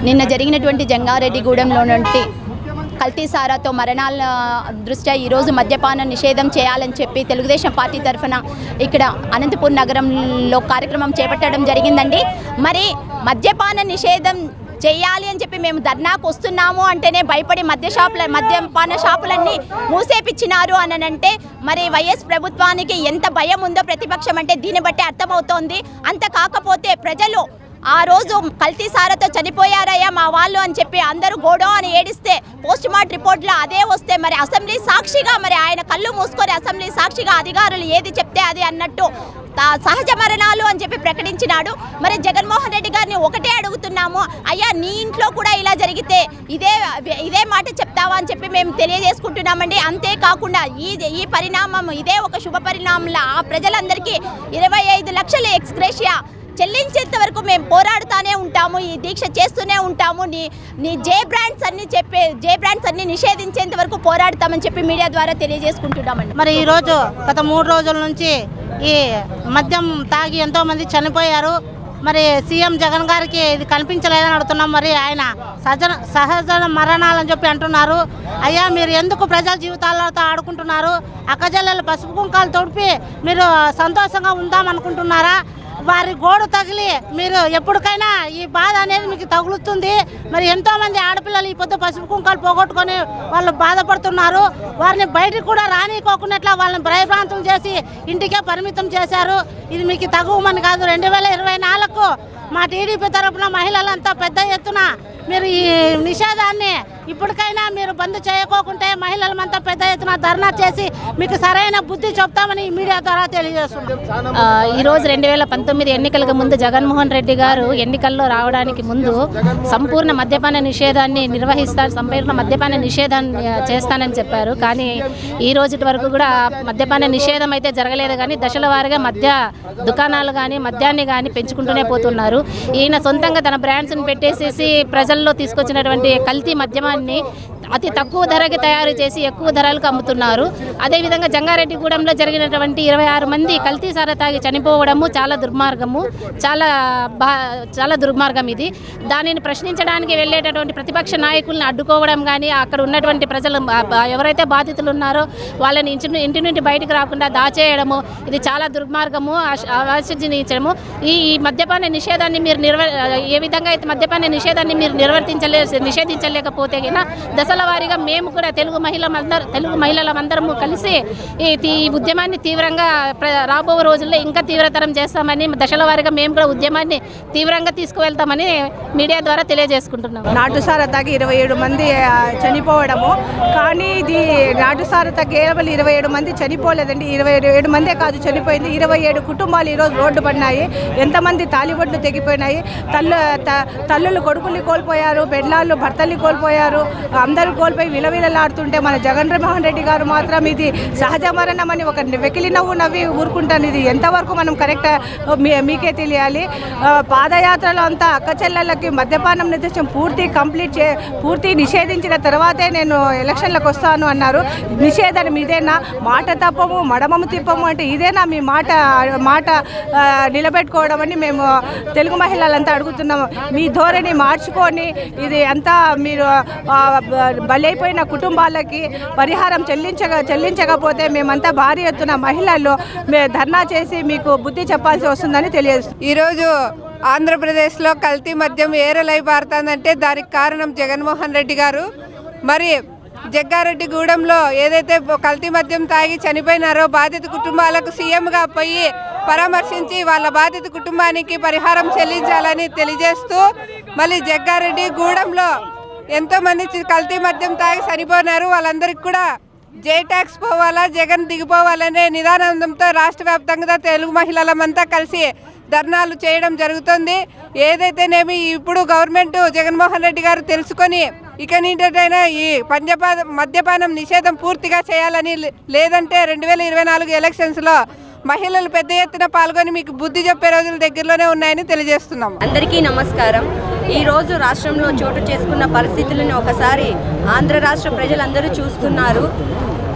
నిన్న జరిగినటువంటి జంగారెడ్డిగూడెంలో నుండి కల్తీ సారాతో మరణాల దృష్ట్యా ఈరోజు మద్యపాన నిషేధం చేయాలని చెప్పి తెలుగుదేశం పార్టీ తరఫున ఇక్కడ అనంతపూర్ నగరంలో కార్యక్రమం చేపట్టడం జరిగిందండి మరి మద్యపాన నిషేధం చేయాలి అని చెప్పి మేము ధర్నాకు వస్తున్నాము అంటేనే భయపడి మద్య షాపుల మద్యపాన షాపులన్నీ మూసేపిచ్చినారు అని అంటే మరి వైఎస్ ప్రభుత్వానికి ఎంత భయం ఉందో ప్రతిపక్షం అంటే దీన్ని బట్టి అర్థమవుతోంది అంత కాకపోతే ప్రజలు ఆ రోజు కల్తీ సారతో చనిపోయారయ్యా మా వాళ్ళు అని చెప్పి అందరూ గోడో అని ఏడిస్తే పోస్ట్ మార్టం రిపోర్ట్లో అదే వస్తే మరి అసెంబ్లీ సాక్షిగా మరి ఆయన కళ్ళు మూసుకొని అసెంబ్లీ సాక్షిగా అధికారులు ఏది చెప్తే అది అన్నట్టు తా- సహజ మరణాలు అని చెప్పి ప్రకటించినాడు మరి జగన్మోహన్ రెడ్డి గారిని ఒకటే అడుగుతున్నాము అయ్యా నీ ఇంట్లో కూడా ఇలా జరిగితే ఇదే ఇదే మాట చెప్తావా అని చెప్పి మేము తెలియజేసుకుంటున్నామండి అంతేకాకుండా ఈ ఈ పరిణామం ఇదే ఒక శుభ పరిణామంలా ఆ ప్రజలందరికీ ఇరవై ఐదు లక్షల ఎక్స్గ్రేషియా చెల్లించేంత వరకు మేము పోరాడుతూనే ఉంటాము ఈ దీక్ష చేస్తూనే ఉంటాము నీ నీ జే బ్రాండ్స్ అన్ని చెప్పే జే బ్రాండ్స్ అన్ని నిషేధించేంత వరకు పోరాడతామని చెప్పి మీడియా ద్వారా తెలియజేసుకుంటున్నామండి మరి ఈరోజు గత మూడు రోజుల నుంచి ఈ మద్యం తాగి ఎంతో మంది చనిపోయారు మరి సీఎం జగన్ గారికి ఇది కనిపించలేదని అడుగుతున్నాం మరి ఆయన సహజ సహజ మరణాలని చెప్పి అంటున్నారు అయ్యా మీరు ఎందుకు ప్రజల జీవితాలతో ఆడుకుంటున్నారు అక్కజల్లెలు పసుపు కుంకాలు తొడిపి మీరు సంతోషంగా ఉందాం అనుకుంటున్నారా వారి గోడు తగిలి మీరు ఎప్పటికైనా ఈ బాధ అనేది మీకు తగులుతుంది మరి ఎంతో మంది ఆడపిల్లలు ఈ పొద్దు పసుపు కుంకాలు పోగొట్టుకొని వాళ్ళు బాధపడుతున్నారు వారిని బయటికి కూడా రానికోకున్నట్లా వాళ్ళని భయభ్రాంతులు చేసి ఇంటికే పరిమితం చేశారు ఇది మీకు తగువమని కాదు రెండు వేల ఇరవై నాలుగు మా టీడీపీ తరపున మహిళలంతా పెద్ద ఎత్తున మీరు ఈ నిషేధాన్ని ఇప్పటికైనా మీరు బంద్ చేయకోకుంటే మహిళలమంతా పెద్ద ఎత్తున ధర్నా చేసి మీకు సరైన బుద్ధి చెప్తామని ఈ మీడియా ద్వారా తెలియజేస్తున్నాం ఆ, ఈరోజు రెండు వేల పంతొమ్మిది ఎన్నికలకు ముందు జగన్మోహన్ రెడ్డి గారు ఎన్నికల్లో రావడానికి ముందు సంపూర్ణ మద్యపాన నిషేధాన్ని నిర్వహిస్తారు సంపూర్ణ మద్యపాన నిషేధాన్ని ఆ, చేస్తానని చెప్పారు కానీ ఈ రోజు వరకు కూడా మద్యపాన నిషేధం అయితే జరగలేదు కానీ దశల వారీగా మద్య దుకాణాలు కానీ మద్యాన్ని కానీ పెంచుకుంటూనే పోతున్నారు ఈయన సొంతంగా తన బ్రాండ్స్ని పెట్టేసేసి ప్రజల్లో తీసుకొచ్చినటువంటి కల్తీ మద్యమాన్ని అతి తక్కువ ధరకి తయారు చేసి ఎక్కువ ధరలకు అమ్ముతున్నారు అదేవిధంగా జంగారెడ్డిగూడెంలో జరిగినటువంటి ఇరవై ఆరు మంది కల్తీ సార తాగి చనిపోవడము చాలా దుర్మార్గము చాలా బా చాలా దుర్మార్గం ఇది దానిని ప్రశ్నించడానికి వెళ్ళేటటువంటి ప్రతిపక్ష నాయకులను అడ్డుకోవడం కానీ అక్కడ ఉన్నటువంటి ప్రజలు ఆ, బా- ఎవరైతే బాధితులు ఉన్నారో వాళ్ళని ఇంటి ను- ఇంటి నుండి బయటకు రాకుండా దాచేయడము ఇది చాలా దుర్మార్గము ఆశ- అవాంఛనీయము ఈ ఈ మద్యపాన నిషేధాన్ని మీరు నిర్వ ఏ విధంగా అయితే మద్యపాన నిషేధాన్ని మీరు నిర్వర్తించలే నిషేధించలేకపోతే గిన దశల వారీగా మేము కూడా తెలుగు మహిళలందరూ తెలుగు మహిళలందరము కలిసి ఈ తీ- ఈ ఉద్యమాన్ని తీవ్రంగా ప్ర- రాబో రోజుల్లో ఇంకా తీవ్రతరం చేస్తామని దశల వారీగా మేము కూడా ఉద్యమాన్ని తీవ్రంగా తీసుకువెళ్తామని మీడియా ద్వారా తెలియజేసుకుంటున్నాం నాటుసార తాగి ఇరవై ఏడు మంది ఆ, చనిపోవడము కానీ ఇది నాటుసార తాగి కేవలం ఇరవై ఏడు మంది చనిపోలేదండి ఇరవై ఏడు మందే కాదు చనిపోయింది ఇరవై ఏడు కుటుంబాలు ఈరోజు రోడ్డు పడినాయి ఎంతమంది తాలిబొట్లు తెగిపోయినాయి తల్లు త- తల్లులు కొడుకుల్ని కోల్పోయారు పెళ్ళాళ్ళు భర్తల్ని కోల్పోయారు అందరూ కోల్పోయి విలవిలలాడుతుంటే మన జగన్ మోహన్ రెడ్డి గారు మాత్రం ఇది సహజ మరణం అని ఒక వెకిలి నవ్వు నవ్వి ఊరుకుంటాను ఇది ఎంతవరకు మనం కరెక్ట్ మీ- మీకే తెలియాలి ఆ, పాదయాత్రలో అంతా అక్క చెల్లెళ్ళకి మద్యపానం నిర్దేశం పూర్తి కంప్లీట్ చే పూర్తి నిషేధించిన తర్వాతే నేను ఎలక్షన్లకు వస్తాను అన్నారు నిషేధం ఇదేనా మాట తప్పము మడమము తిప్పము అంటే ఇదేనా మీ మాట మాట ఆ, నిలబెట్టుకోవడం అని మేము తెలుగు మహిళలంతా అడుగుతున్నాము మీ ధోరణి మార్చుకొని ఇది అంతా మీరు ఆ, బ- బలైపోయిన కుటుంబాలకి పరిహారం చెల్లించక చెల్లించకపోతే మేమంతా భారీ ఎత్తున మహిళలు మే ధర్నా చేసి మీకు బుద్ధి చెప్పాల్సి వస్తుందని తెలియజేస్తున్నాం ఈరోజు ఆంధ్రప్రదేశ్లో కల్తీ మద్యం ఏరలై పారుతుందంటే దానికి కారణం జగన్మోహన్ రెడ్డి గారు మరి జగ్గారెడ్డి గూడెంలో ఏదైతే కల్తీ మద్యం తాగి చనిపోయినారో బాధిత కుటుంబాలకు సీఎంగా పోయి పరామర్శించి వాళ్ళ బాధిత కుటుంబానికి పరిహారం చెల్లించాలని తెలియజేస్తూ మళ్ళీ జగ్గారెడ్డి గూడెంలో ఎంతో మంది చి- కల్తీ మద్యం తాగి చనిపోయినారు వాళ్ళందరికీ కూడా జే ట్యాక్స్ పోవాలా జగన్ దిగిపోవాలనే నిదానందంతో రాష్ట్ర వ్యాప్తంగా తెలుగు మహిళలమంతా కలిసి ధర్నాలు చేయడం జరుగుతుంది ఏదైతేనేమి ఇప్పుడు గవర్నమెంట్ జగన్మోహన్ రెడ్డి గారు తెలుసుకొని ఇక నీటైనా ఈ పంజపా మద్యపానం నిషేధం పూర్తిగా చేయాలని లే- లేదంటే రెండు వేల ఇరవై నాలుగు ఎలక్షన్స్లో మహిళలు పెద్ద ఎత్తున పాల్గొని మీకు బుద్ధి చెప్పే రోజులు దగ్గరలోనే ఉన్నాయని తెలియజేస్తున్నాము అందరికీ నమస్కారం ఈ రోజు రాష్ట్రంలో చోటు చేసుకున్న పరిస్థితులను ఒకసారి ఆంధ్ర రాష్ట్ర ప్రజలందరూ చూస్తున్నారు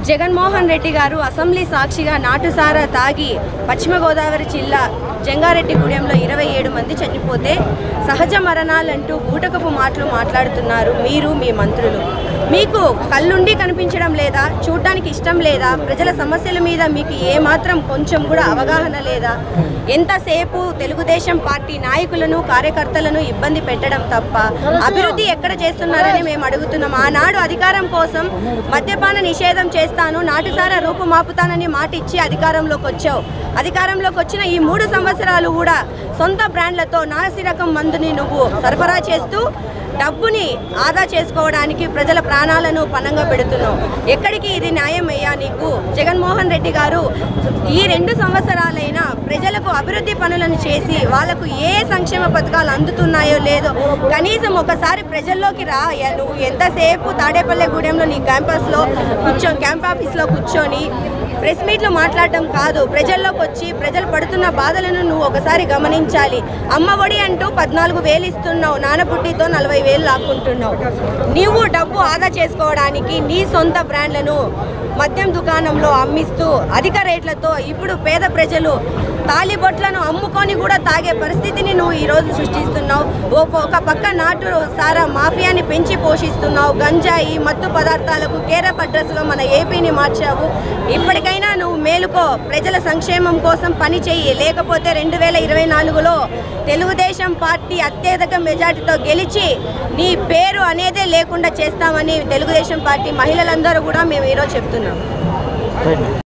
జగన్మోహన్ రెడ్డి గారు అసెంబ్లీ సాక్షిగా నాటుసారా తాగి పశ్చిమ గోదావరి జిల్లా జంగారెడ్డిగూడెంలో ఇరవై ఏడు మంది చనిపోతే సహజ మరణాలంటూ బూటకపు మాటలు మాట్లాడుతున్నారు మీరు మీ మంత్రులు మీకు కళ్ళుండి కనిపించడం లేదా చూడటానికి ఇష్టం లేదా ప్రజల సమస్యల మీద మీకు ఏమాత్రం కొంచెం కూడా అవగాహన లేదా ఎంతసేపు తెలుగుదేశం పార్టీ నాయకులను కార్యకర్తలను ఇబ్బంది పెట్టడం తప్ప అభివృద్ధి ఎక్కడ చేస్తున్నారని మేము అడుగుతున్నాం ఆనాడు అధికారం కోసం మద్యపాన నిషేధం చేస్తాను నాటుసారా రూపుమాపుతానని మాట ఇచ్చి అధికారంలోకి వచ్చావు అధికారంలోకి వచ్చిన ఈ మూడు సంవత్సరాలు కూడా సొంత బ్రాండ్లతో నాసి రకం మందుని నువ్వు సరఫరా చేస్తూ డబ్బుని ఆదా చేసుకోవడానికి ప్రజల ప్రాణాలను పణంగా పెడుతున్నావు ఎక్కడికి ఇది న్యాయం అయ్యా నీకు జగన్మోహన్ రెడ్డి గారు ఈ రెండు సంవత్సరాలైనా ప్రజలకు అభివృద్ధి పనులను చేసి వాళ్ళకు ఏ సంక్షేమ పథకాలు అందుతున్నాయో లేదో కనీసం ఒకసారి ప్రజల్లోకి రా అయ్యా నువ్వు ఎంతసేపు తాడేపల్లెగూడెంలో నీ క్యాంపస్లో కూర్చో క్యాంప్ ఆఫీస్లో కూర్చొని ప్రెస్ మీట్లో మాట్లాడటం కాదు ప్రజల్లోకి వచ్చి ప్రజలు పడుతున్న బాధలను నువ్వు ఒకసారి గమనించాలి అమ్మ ఒడి అంటూ పద్నాలుగు వేలు ఇస్తున్నావు నానబుడ్డితో నలభై వేలు లాక్కుంటున్నావు నీవు డబ్బు ఆదా చేసుకోవడానికి నీ సొంత బ్రాండ్లను మద్యం దుకాణంలో అమ్మిస్తూ అధిక రేట్లతో ఇప్పుడు పేద ప్రజలు తాలిబొట్లను అమ్ముకొని కూడా తాగే పరిస్థితిని నువ్వు ఈరోజు సృష్టిస్తున్నావు ఓ ఒక పక్క నాటు సారా మాఫియాని పెంచి పోషిస్తున్నావు గంజాయి మత్తు పదార్థాలకు కేరఫ్ అడ్రస్గా మన ఏపీని మార్చావు ఇప్పటికైనా నువ్వు మేలుకో ప్రజల సంక్షేమం కోసం పని చెయ్యి లేకపోతే రెండు వేల ఇరవై నాలుగులో తెలుగుదేశం పార్టీ అత్యధిక మెజార్టీతో గెలిచి నీ పేరు అనేదే లేకుండా చేస్తామని తెలుగుదేశం పార్టీ మహిళలందరూ కూడా మేము ఈరోజు చెప్తున్నాం